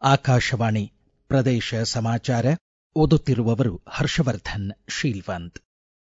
ಆಕಾಶವಾಣಿ ಪ್ರದೇಶ ಸಮಾಚಾರ ಓದುತ್ತಿರುವವರು ಹರ್ಷವರ್ಧನ್ ಶೀಲ್ವಂತ್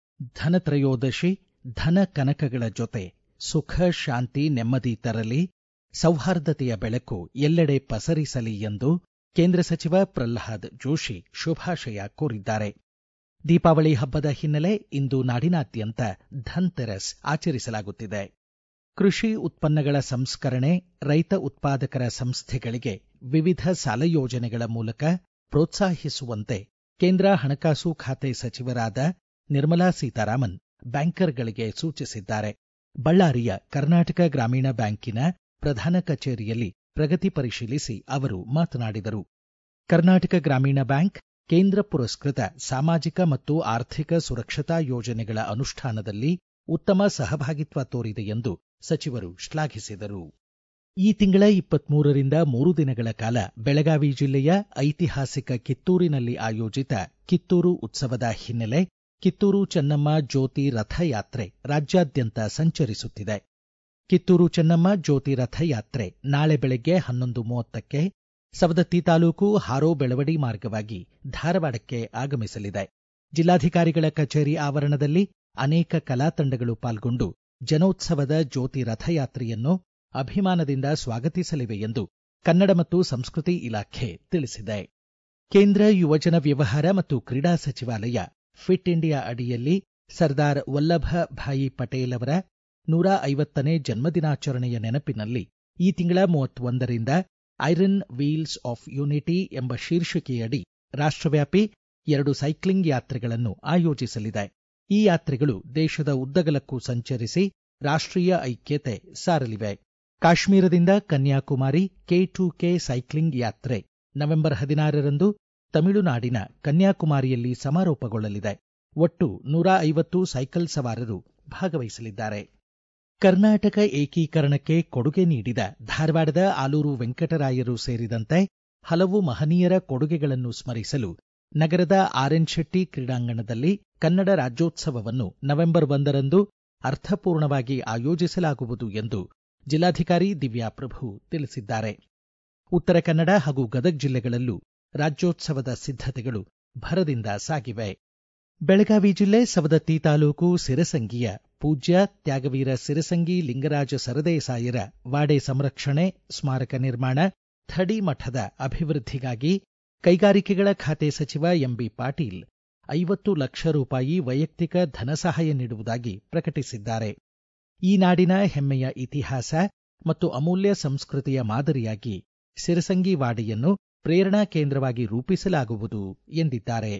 ಧನತ್ರಯೋದಶಿ ಧನ ಕನಕಗಳ ಜೊತೆ ಸುಖ ಶಾಂತಿ ನೆಮ್ಮದಿ ತರಲಿ ಸೌಹಾರ್ದತೆಯ ಬೆಳಕು ಎಲ್ಲೆಡೆ ಪಸರಿಸಲಿ ಎಂದು ಕೇಂದ್ರ ಸಚಿವ ಪ್ರಲ್ಹಾದ್ ಜೋಶಿ ಶುಭಾಶಯ ಕೋರಿದ್ದಾರೆ ದೀಪಾವಳಿ ಹಬ್ಬದ ಹಿನ್ನೆಲೆ ಇಂದು ನಾಡಿನಾದ್ಯಂತ ಧನ್ತೆರಸ್ ಆಚರಿಸಲಾಗುತ್ತಿದೆ ಕೃಷಿ ಉತ್ಪನ್ನಗಳ ಸಂಸ್ಕರಣೆ ರೈತ ಉತ್ಪಾದಕರ ಸಂಸ್ಥೆಗಳಿಗೆ ವಿವಿಧ ಸಾಲ ಯೋಜನೆಗಳ ಮೂಲಕ ಪ್ರೋತ್ಸಾಹಿಸುವಂತೆ ಕೇಂದ್ರ ಹಣಕಾಸು ಖಾತೆ ಸಚಿವರಾದ ನಿರ್ಮಲಾ ಸೀತಾರಾಮನ್ ಬ್ಯಾಂಕರ್ಗಳಿಗೆ ಸೂಚಿಸಿದ್ದಾರೆ ಬಳ್ಳಾರಿಯ ಕರ್ನಾಟಕ ಗ್ರಾಮೀಣ ಬ್ಯಾಂಕಿನ ಪ್ರಧಾನ ಕಚೇರಿಯಲ್ಲಿ ಪ್ರಗತಿ ಪರಿಶೀಲಿಸಿ ಅವರು ಮಾತನಾಡಿದರು ಕರ್ನಾಟಕ ಗ್ರಾಮೀಣ ಬ್ಯಾಂಕ್ ಕೇಂದ್ರ ಪುರಸ್ಕೃತ ಸಾಮಾಜಿಕ ಮತ್ತು ಆರ್ಥಿಕ ಸುರಕ್ಷತಾ ಯೋಜನೆಗಳ ಅನುಷ್ಠಾನದಲ್ಲಿ ಉತ್ತಮ ಸಹಭಾಗಿತ್ವ ತೋರಿದೆ ಎಂದು ಸಚಿವರು ಶ್ಲಾಘಿಸಿದರು ಈ ತಿಂಗಳ ಇಪ್ಪತ್ಮೂರರಿಂದ ಮೂರು ದಿನಗಳ ಕಾಲ ಬೆಳಗಾವಿ ಜಿಲ್ಲೆಯ ಐತಿಹಾಸಿಕ ಕಿತ್ತೂರಿನಲ್ಲಿ ಆಯೋಜಿತ ಕಿತ್ತೂರು ಉತ್ಸವದ ಹಿನ್ನೆಲೆ ಕಿತ್ತೂರು ಚೆನ್ನಮ್ಮ ಜ್ಯೋತಿ ರಥಯಾತ್ರೆ ರಾಜ್ಯಾದ್ಯಂತ ಸಂಚರಿಸುತ್ತಿದೆ ಕಿತ್ತೂರು ಚೆನ್ನಮ್ಮ ಜ್ಯೋತಿ ರಥಯಾತ್ರೆ ನಾಳೆ ಬೆಳಗ್ಗೆ ಹನ್ನೊಂದು ಮೂವತ್ತಕ್ಕೆ ಸವದತ್ತಿ ತಾಲೂಕು ಹಾರೋ ಬೆಳವಡಿ ಮಾರ್ಗವಾಗಿ ಧಾರವಾಡಕ್ಕೆ ಆಗಮಿಸಲಿದೆ ಜಿಲ್ಲಾಧಿಕಾರಿಗಳ ಕಚೇರಿ ಆವರಣದಲ್ಲಿ ಅನೇಕ ಕಲಾ ತಂಡಗಳು ಪಾಲ್ಗೊಂಡು ಜನೋತ್ಸವದ ಜ್ಯೋತಿ ರಥಯಾತ್ರೆಯನ್ನು ಅಭಿಮಾನದಿಂದ ಸ್ವಾಗತಿಸಲಿವೆ ಎಂದು ಕನ್ನಡ ಮತ್ತು ಸಂಸ್ಕೃತಿ ಇಲಾಖೆ ತಿಳಿಸಿದೆ ಕೇಂದ್ರ ಯುವಜನ ವ್ಯವಹಾರ ಮತ್ತು ಕ್ರೀಡಾ ಸಚಿವಾಲಯ ಫಿಟ್ ಇಂಡಿಯಾ ಅಡಿಯಲ್ಲಿ ಸರ್ದಾರ್ ವಲ್ಲಭ ಭಾಯಿ ಪಟೇಲ್ ಅವರ ನೂರ ಐವತ್ತನೇ ಜನ್ಮದಿನಾಚರಣೆಯ ನೆನಪಿನಲ್ಲಿ ಈ ತಿಂಗಳ ಮೂವತ್ತೊಂದರಿಂದ ಐರನ್ ವೀಲ್ಸ್ ಆಫ್ ಯುನಿಟಿ ಎಂಬ ಶೀರ್ಷಿಕೆಯಡಿ ರಾಷ್ಟವ್ಯಾಪಿ ಎರಡು ಸೈಕ್ಲಿಂಗ್ ಯಾತ್ರೆಗಳನ್ನು ಆಯೋಜಿಸಲಿದೆ ಈ ಯಾತ್ರೆಗಳು ದೇಶದ ಉದ್ದಗಲಕ್ಕೂ ಸಂಚರಿಸಿ ರಾಷ್ಟೀಯ ಐಕ್ಯತೆ ಸಾರಲಿವೆ ಕಾಶ್ಮೀರದಿಂದ Kanyakumari K to K cycling ಯಾತ್ರೆ ನವೆಂಬರ್ ಹದಿನಾರರಂದು ತಮಿಳುನಾಡಿನ ಕನ್ಯಾಕುಮಾರಿಯಲ್ಲಿ ಸಮಾರೋಪಗೊಳ್ಳಲಿದೆ ಒಟ್ಟು ನೂರ ಐವತ್ತು ಸೈಕಲ್ ಸವಾರರು ಭಾಗವಹಿಸಲಿದ್ದಾರೆ ಕರ್ನಾಟಕ ಏಕೀಕರಣಕ್ಕೆ ಕೊಡುಗೆ ನೀಡಿದ ಧಾರವಾಡದ ಆಲೂರು ವೆಂಕಟರಾಯರು ಸೇರಿದಂತೆ ಹಲವು ಮಹನೀಯರ ಕೊಡುಗೆಗಳನ್ನು ಸ್ಮರಿಸಲು ನಗರದ ಆರ್ಎನ್ ಶೆಟ್ಟಿ ಕ್ರೀಡಾಂಗಣದಲ್ಲಿ ಕನ್ನಡ ರಾಜ್ಯೋತ್ಸವವನ್ನು ನವೆಂಬರ್ ಒಂದರಂದು ಅರ್ಥಪೂರ್ಣವಾಗಿ ಆಯೋಜಿಸಲಾಗುವುದು ಎಂದು ಜಿಲ್ಲಾಧಿಕಾರಿ ದಿವ್ಯಾ ಪ್ರಭು ತಿಳಿಸಿದ್ದಾರೆ ಉತ್ತರ ಕನ್ನಡ ಹಾಗೂ ಗದಗ ಜಿಲ್ಲೆಗಳಲ್ಲೂ ರಾಜ್ಯೋತ್ಸವದ ಸಿದ್ಧತೆಗಳು ಭರದಿಂದ ಸಾಗಿವೆ ಬೆಳಗಾವಿ ಜಿಲ್ಲೆ ಸವದತ್ತಿ ತಾಲೂಕು ಸಿರಸಂಗಿಯ ಪೂಜ್ಯ ತ್ಯಾಗವೀರ ಸಿರಸಂಗಿ ಲಿಂಗರಾಜ ಸರದೇಸಾಯರ ವಾಡೆ ಸಂರಕ್ಷಣೆ ಸ್ಮಾರಕ ನಿರ್ಮಾಣ ಥಡಿ ಮಠದ ಅಭಿವೃದ್ಧಿಗಾಗಿ ಕೈಗಾರಿಕೆಗಳ ಖಾತೆ ಸಚಿವ ಎಂಬಿ ಪಾಟೀಲ್ ಐವತ್ತು ಲಕ್ಷ ರೂಪಾಯಿ ವೈಯಕ್ತಿಕ ಧನಸಹಾಯ ನೀಡುವುದಾಗಿ ಪ್ರಕಟಿಸಿದ್ದಾರೆ ಈ ನಾಡಿನ ಹೆಮ್ಮೆಯ ಇತಿಹಾಸ ಮತ್ತು ಅಮೂಲ್ಯ ಸಂಸ್ಕೃತಿಯ ಮಾದರಿಯಾಗಿ ಸಿರಸಂಗಿ ವಾಡೆಯನ್ನು ಪ್ರೇರಣಾ ಕೇಂದ್ರವಾಗಿ ರೂಪಿಸಲಾಗುವುದು ಎಂದಿದ್ದಾರೆ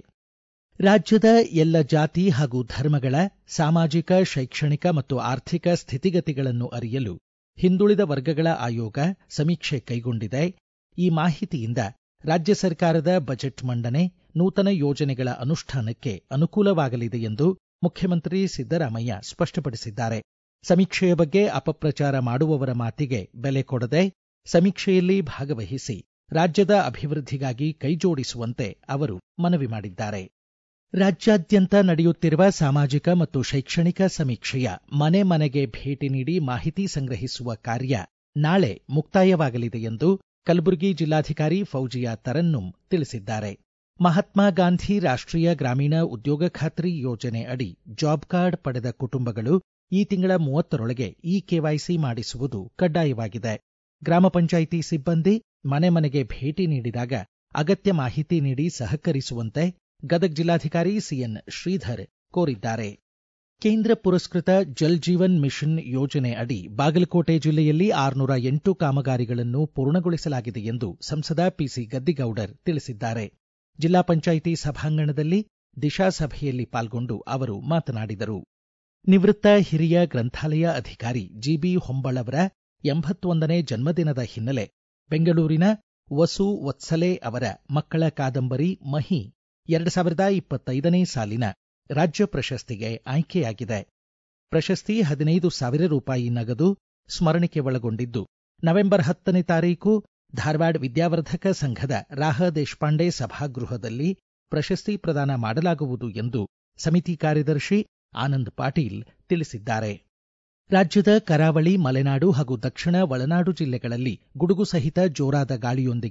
ರಾಜ್ಯದ ಎಲ್ಲ ಜಾತಿ ಹಾಗೂ ಧರ್ಮಗಳ ಸಾಮಾಜಿಕ ಶೈಕ್ಷಣಿಕ ಮತ್ತು ಆರ್ಥಿಕ ಸ್ಥಿತಿಗತಿಗಳನ್ನು ಅರಿಯಲು ಹಿಂದುಳಿದ ವರ್ಗಗಳ ಆಯೋಗ ಸಮೀಕ್ಷೆ ಕೈಗೊಂಡಿದೆ ಈ ಮಾಹಿತಿಯಿಂದ ರಾಜ್ಯ ಸರ್ಕಾರದ ಬಜೆಟ್ ಮಂಡನೆ ನೂತನ ಯೋಜನೆಗಳ ಅನುಷ್ಠಾನಕ್ಕೆ ಅನುಕೂಲವಾಗಲಿದೆ ಎಂದು ಮುಖ್ಯಮಂತ್ರಿ ಸಿದ್ದರಾಮಯ್ಯ ಸ್ಪಷ್ಟಪಡಿಸಿದ್ದಾರೆ ಸಮೀಕ್ಷೆಯ ಬಗ್ಗೆ ಅಪಪ್ರಚಾರ ಮಾಡುವವರ ಮಾತಿಗೆ ಬೆಲೆ ಕೊಡದೆ ಸಮೀಕ್ಷೆಯಲ್ಲಿ ಭಾಗವಹಿಸಿ ರಾಜ್ಯದ ಅಭಿವೃದ್ಧಿಗಾಗಿ ಕೈಜೋಡಿಸುವಂತೆ ಅವರು ಮನವಿ ಮಾಡಿದ್ದಾರೆ ರಾಜ್ಯಾದ್ಯಂತ ನಡೆಯುತ್ತಿರುವ ಸಾಮಾಜಿಕ ಮತ್ತು ಶೈಕ್ಷಣಿಕ ಸಮೀಕ್ಷೆಯ ಮನೆ ಮನೆಗೆ ಭೇಟಿ ನೀಡಿ ಮಾಹಿತಿ ಸಂಗ್ರಹಿಸುವ ಕಾರ್ಯ ನಾಳೆ ಮುಕ್ತಾಯವಾಗಲಿದೆ ಎಂದು ಕಲಬುರಗಿ ಜಿಲ್ಲಾಧಿಕಾರಿ ಫೌಜಿಯಾ ತರನ್ನುಂ ತಿಳಿಸಿದ್ದಾರೆ ಮಹಾತ್ಮ ಗಾಂಧಿ ರಾಷ್ಟೀಯ ಗ್ರಾಮೀಣ ಉದ್ಯೋಗ ಖಾತ್ರಿ ಯೋಜನೆ ಅಡಿ ಜಾಬ್ ಕಾರ್ಡ್ ಪಡೆದ ಕುಟುಂಬಗಳು ಈ ತಿಂಗಳ ಮೂವತ್ತರೊಳಗೆ ಇ ಕೆವೈಸಿ ಮಾಡಿಸುವುದು ಕಡ್ಡಾಯವಾಗಿದೆ ಗ್ರಾಮ ಪಂಚಾಯಿತಿ ಸಿಬ್ಬಂದಿ ಮನೆ ಮನೆಗೆ ಭೇಟಿ ನೀಡಿದಾಗ ಅಗತ್ಯ ಮಾಹಿತಿ ನೀಡಿ ಸಹಕರಿಸುವಂತೆ ಗದಗ ಜಿಲ್ಲಾಧಿಕಾರಿ ಸಿಎನ್ ಶ್ರೀಧರ್ ಕೋರಿದ್ದಾರೆ ಕೇಂದ್ರ ಪುರಸ್ಕೃತ ಜಲ್ ಜೀವನ್ ಮಿಷನ್ ಯೋಜನೆ ಅಡಿ ಬಾಗಲಕೋಟೆ ಜಿಲ್ಲೆಯಲ್ಲಿ ಆರುನೂರ ಎಂಟು ಕಾಮಗಾರಿಗಳನ್ನು ಪೂರ್ಣಗೊಳಿಸಲಾಗಿದೆ ಎಂದು ಸಂಸದ ಪಿಸಿ ಗದ್ದಿಗೌಡರ್ ತಿಳಿಸಿದ್ದಾರೆ ಜಿಲ್ಲಾ ಪಂಚಾಯಿತಿ ಸಭಾಂಗಣದಲ್ಲಿ ದಿಶಾ ಸಭೆಯಲ್ಲಿ ಪಾಲ್ಗೊಂಡು ಅವರು ಮಾತನಾಡಿದರು ನಿವೃತ್ತ ಹಿರಿಯ ಗ್ರಂಥಾಲಯ ಅಧಿಕಾರಿ ಜಿಬಿ ಹೊಂಬಳವರ ಎಂಬತ್ತೊಂದನೇ ಜನ್ಮದಿನದ ಹಿನ್ನೆಲೆ ಬೆಂಗಳೂರಿನ ವಸು ವತ್ಸಲೆ ಅವರ ಮಕ್ಕಳ ಕಾದಂಬರಿ ಮಹಿ ಎರಡು ಸಾವಿರದ ಇಪ್ಪತ್ತೈದನೇ ಸಾಲಿನ ರಾಜ್ಯ ಪ್ರಶಸ್ತಿಗೆ ಆಯ್ಕೆಯಾಗಿದೆ ಪ್ರಶಸ್ತಿ ಹದಿನೈದು ಸಾವಿರ ರೂಪಾಯಿ ನಗದು ಸ್ಮರಣಿಕೆ ಒಳಗೊಂಡಿದ್ದು ನವೆಂಬರ್ ಹತ್ತನೇ ತಾರೀಕು ಧಾರವಾಡ ವಿದ್ಯಾವರ್ಧಕ ಸಂಘದ ರಾಹ ದೇಶಪಾಂಡೆ ಸಭಾಗೃಹದಲ್ಲಿ ಪ್ರಶಸ್ತಿ ಪ್ರದಾನ ಮಾಡಲಾಗುವುದು ಎಂದು ಸಮಿತಿ ಕಾರ್ಯದರ್ಶಿ ಆನಂದ್ ಪಾಟೀಲ್ ತಿಳಿಸಿದ್ದಾರೆ ರಾಜ್ಯದ ಕರಾವಳಿ ಮಲೆನಾಡು ಹಾಗೂ ದಕ್ಷಿಣ ಒಳನಾಡು ಜಿಲ್ಲೆಗಳಲ್ಲಿ ಗುಡುಗು ಸಹಿತ ಜೋರಾದ ಗಾಳಿಯೊಂದಿಗೆ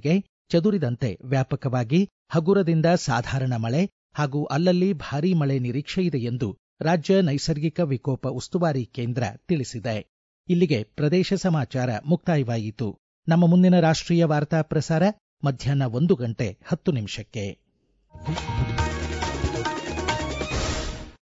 ಚದುರಿದಂತೆ ವ್ಯಾಪಕವಾಗಿ ಹಗುರದಿಂದ ಸಾಧಾರಣ ಮಳೆ ಹಾಗೂ ಅಲ್ಲಲ್ಲಿ ಭಾರೀ ಮಳೆ ನಿರೀಕ್ಷೆ ಇದೆ ಎಂದು ರಾಜ್ಯ ನೈಸರ್ಗಿಕ ವಿಕೋಪ ಉಸ್ತುವಾರಿ ಕೇಂದ್ರ ತಿಳಿಸಿದೆ ಇಲ್ಲಿಗೆ ಪ್ರದೇಶ ಸಮಾಚಾರ ಮುಕ್ತಾಯವಾಯಿತು ನಮ್ಮ ಮುಂದಿನ ರಾಷ್ಟ್ರೀಯ ವಾರ್ತಾ ಪ್ರಸಾರ ಮಧ್ಯಾಹ್ನ ಒಂದು ಗಂಟೆ ಹತ್ತು ನಿಮಿಷಕ್ಕೆ